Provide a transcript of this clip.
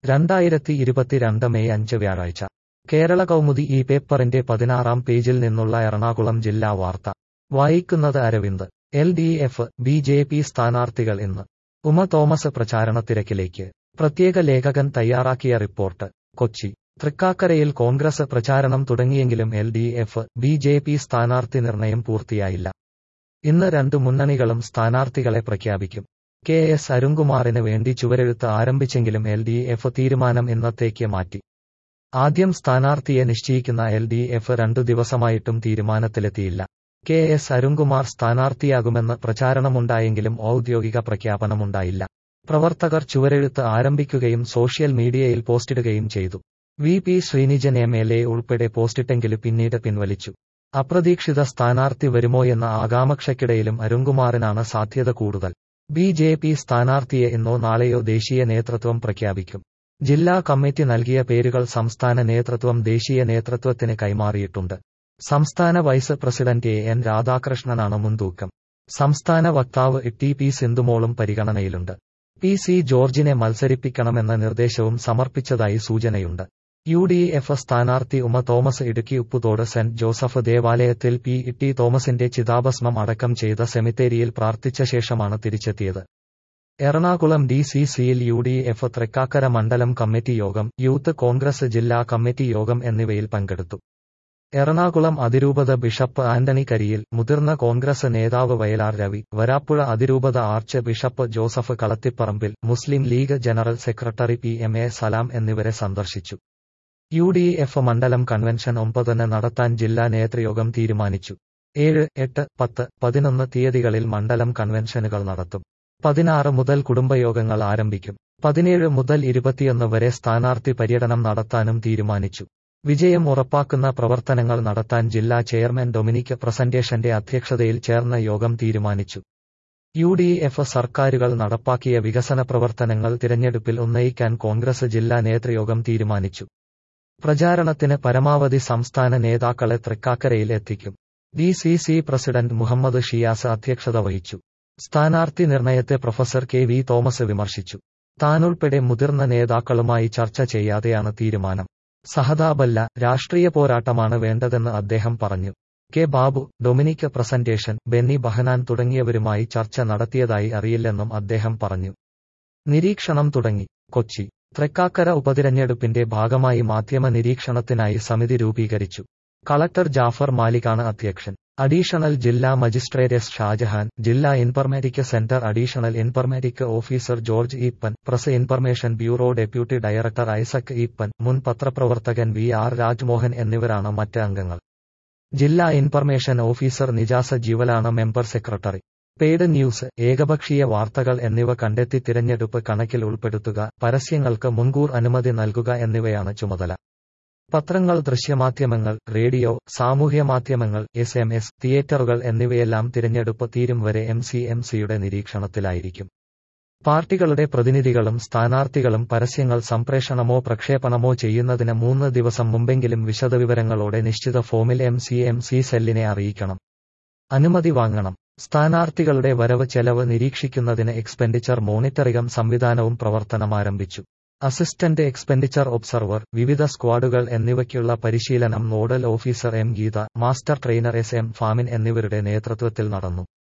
രണ്ടായിരത്തി ഇരുപത്തിരണ്ട് മെയ് അഞ്ച് വ്യാഴാഴ്ച കേരള കൗമുദി ഈ പേപ്പറിന്റെ പതിനാറാം പേജിൽ നിന്നുള്ള എറണാകുളം ജില്ലാ വാർത്ത വായിക്കുന്നത് Aravind L D F B J P സ്ഥാനാർത്ഥികൾ ഇന്ന് ഉമ തോമസ് പ്രചാരണത്തിരക്കിലേക്ക് പ്രത്യേക ലേഖകൻ തയ്യാറാക്കിയ റിപ്പോർട്ട് കൊച്ചി തൃക്കാക്കരയിൽ കോൺഗ്രസ് പ്രചാരണം തുടങ്ങിയെങ്കിലും L D F B J P സ്ഥാനാർത്ഥി നിർണയം പൂർത്തിയായില്ല ഇന്ന് രണ്ട് മുന്നണികളും സ്ഥാനാർത്ഥികളെ പ്രഖ്യാപിക്കും കെ എസ് അരുൺകുമാറിന് വേണ്ടി ചുവരെഴുത്ത് ആരംഭിച്ചെങ്കിലും എൽ ഡി എഫ് തീരുമാനം ഇന്നത്തേക്ക് മാറ്റി ആദ്യം സ്ഥാനാർത്ഥിയെ നിശ്ചയിക്കുന്ന എൽ ഡി എഫ് രണ്ടു ദിവസമായിട്ടും തീരുമാനത്തിലെത്തിയില്ല കെ എസ് അരുൺകുമാർ സ്ഥാനാർത്ഥിയാകുമെന്ന് പ്രചാരണമുണ്ടായെങ്കിലും ഔദ്യോഗിക പ്രഖ്യാപനമുണ്ടായില്ല പ്രവർത്തകർ ചുവരെഴുത്ത് ആരംഭിക്കുകയും സോഷ്യൽ മീഡിയയിൽ പോസ്റ്റിടുകയും ചെയ്തു V P Sreenijan M L A ഉൾപ്പെടെ പോസ്റ്റിട്ടെങ്കിലും പിന്നീട് പിൻവലിച്ചു അപ്രതീക്ഷിത സ്ഥാനാർത്ഥി വരുമോയെന്ന ആകാംക്ഷയ്ക്കിടയിലും അരുൺകുമാറിനാണ് സാധ്യത കൂടുതൽ ബി ജെ പി സ്ഥാനാർത്ഥിയെ ഇന്നോ നാളെയോ ദേശീയ നേതൃത്വം പ്രഖ്യാപിക്കും ജില്ലാ കമ്മിറ്റി നൽകിയ പേരുകൾ സംസ്ഥാന നേതൃത്വം ദേശീയ നേതൃത്വത്തിന് കൈമാറിയിട്ടുണ്ട് സംസ്ഥാന വൈസ് പ്രസിഡന്റ് എ എൻ രാധാകൃഷ്ണനാണ് മുൻതൂക്കം സംസ്ഥാന വക്താവ് ടി പി സിന്ധുമോളും പരിഗണനയിലുണ്ട് പി സി ജോർജിനെ മത്സരിപ്പിക്കണമെന്ന നിർദ്ദേശവും സമർപ്പിച്ചതായി സൂചനയുണ്ട് യു ഡി എഫ് സ്ഥാനാർത്ഥി ഉമ തോമസ് ഇടുക്കി ഉപ്പുതോട് സെന്റ് ജോസഫ് ദേവാലയത്തിൽ പി ടി തോമസിന്റെ ചിതാഭസ്മം അടക്കം ചെയ്ത സെമിത്തേരിയിൽ പ്രാർത്ഥിച്ച ശേഷമാണ് തിരിച്ചെത്തിയത് എറണാകുളം ഡി സി സിയിൽ യു ഡി എഫ് തൃക്കാക്കര മണ്ഡലം കമ്മിറ്റി യോഗം യൂത്ത് കോൺഗ്രസ് ജില്ലാ കമ്മിറ്റി യോഗം എന്നിവയിൽ പങ്കെടുത്തു എറണാകുളം അതിരൂപത ബിഷപ്പ് ആന്റണി കരിയിൽ മുതിർന്ന കോൺഗ്രസ് നേതാവ് വയലാർ രവി വരാപ്പുഴ അതിരൂപത archbishop Joseph Kalathiparambil Muslim League general secretary P M A Salam എന്നിവരെ സന്ദർശിച്ചു യു ഡി എഫ് മണ്ഡലം കൺവെൻഷൻ ഒമ്പതിന് നടത്താൻ ജില്ലാ നേതൃയോഗം തീരുമാനിച്ചു ഏഴ് എട്ട് പത്ത് പതിനൊന്ന് തീയതികളിൽ മണ്ഡലം കൺവെൻഷനുകൾ നടത്തും പതിനാറ് മുതൽ കുടുംബയോഗങ്ങൾ ആരംഭിക്കും പതിനേഴ് മുതൽ ഇരുപത്തിയൊന്ന് വരെ സ്ഥാനാർത്ഥി പര്യടനം നടത്താനും തീരുമാനിച്ചു വിജയം ഉറപ്പാക്കുന്ന പ്രവർത്തനങ്ങൾ നടത്താൻ ജില്ലാ ചെയർമാൻ ഡൊമിനിക് പ്രസന്റേഷന്റെ അധ്യക്ഷതയിൽ ചേർന്ന യോഗം തീരുമാനിച്ചു യു ഡി എഫ് സർക്കാരുകൾ നടപ്പാക്കിയ വികസന പ്രവർത്തനങ്ങൾ തിരഞ്ഞെടുപ്പിൽ ഉന്നയിക്കാൻ കോൺഗ്രസ് ജില്ലാ നേതൃയോഗം തീരുമാനിച്ചു പ്രചാരണത്തിന് പരമാവധി സംസ്ഥാന നേതാക്കളെ തൃക്കാക്കരയിൽ എത്തിക്കും D C C president Muhammad Shiyas അധ്യക്ഷത വഹിച്ചു സ്ഥാനാർത്ഥി നിർണയത്തെ പ്രൊഫസർ കെ വി തോമസ് വിമർശിച്ചു താനുൾപ്പെടെ മുതിർന്ന നേതാക്കളുമായി ചർച്ച ചെയ്യാതെയാണ് തീരുമാനം സഹതാപല്ല രാഷ്ട്രീയ പോരാട്ടമാണ് വേണ്ടതെന്ന് അദ്ദേഹം പറഞ്ഞു കെ ബാബു ഡൊമിനിക് പ്രസന്റേഷൻ ബെന്നി ബഹനാൻ തുടങ്ങിയവരുമായി ചർച്ച നടത്തിയതായി അറിയില്ലെന്നും അദ്ദേഹം പറഞ്ഞു നിരീക്ഷണം തുടങ്ങി കൊച്ചി തൃക്കാക്കര ഉപതിരഞ്ഞെടുപ്പിന്റെ ഭാഗമായി മാധ്യമ നിരീക്ഷണത്തിനായി സമിതി രൂപീകരിച്ചു കളക്ടർ ജാഫർ മാലിക്കാണ് അധ്യക്ഷൻ അഡീഷണൽ ജില്ലാ മജിസ്ട്രേറ്റ് എസ് ഷാജഹാൻ ജില്ലാ informatic centre additional informatic officer George Eapen press information bureau deputy director Isaac Eapen മുൻ പത്രപ്രവർത്തകൻ വി ആർ രാജ്മോഹൻ എന്നിവരാണ് മറ്റ് അംഗങ്ങൾ ജില്ലാ ഇൻഫർമേഷൻ ഓഫീസർ നിജാസ ജീവലാണ് മെമ്പർ സെക്രട്ടറി പെയ്ഡ് ന്യൂസ് ഏകപക്ഷീയ വാർത്തകൾ എന്നിവ കണ്ടെത്തി തിരഞ്ഞെടുപ്പ് കണക്കിൽ ഉൾപ്പെടുത്തുക പരസ്യങ്ങൾക്ക് മുൻകൂർ അനുമതി നൽകുക എന്നിവയാണ് ചുമതല പത്രങ്ങൾ ദൃശ്യമാധ്യമങ്ങൾ റേഡിയോ സാമൂഹ്യ മാധ്യമങ്ങൾ എസ് എം എസ് തിയേറ്ററുകൾ എന്നിവയെല്ലാം തിരഞ്ഞെടുപ്പ് തീരും വരെ എം സി എം സിയുടെ നിരീക്ഷണത്തിലായിരിക്കും പാർട്ടികളുടെ പ്രതിനിധികളും സ്ഥാനാർത്ഥികളും പരസ്യങ്ങൾ സംപ്രേഷണമോ പ്രക്ഷേപണമോ ചെയ്യുന്നതിന് മൂന്ന് ദിവസം മുമ്പെങ്കിലും വിശദവിവരങ്ങളോടെ നിശ്ചിത ഫോമിൽ എം സി എം സി സെല്ലിനെ അറിയിക്കണം അനുമതി വാങ്ങണം സ്ഥാനാർത്ഥികളുടെ വരവ് ചെലവ് നിരീക്ഷിക്കുന്നതിന് എക്സ്പെൻഡിച്ചർ മോണിറ്ററിംഗ് സംവിധാനവും പ്രവർത്തനമാരംഭിച്ചു അസിസ്റ്റന്റ് എക്സ്പെൻഡിച്ചർ ഒബ്സർവർ വിവിധ സ്ക്വാഡുകൾ എന്നിവയ്ക്കുള്ള പരിശീലനം nodal officer M Geetha master trainer S M Famin എന്നിവരുടെ നേതൃത്വത്തിൽ നടന്നു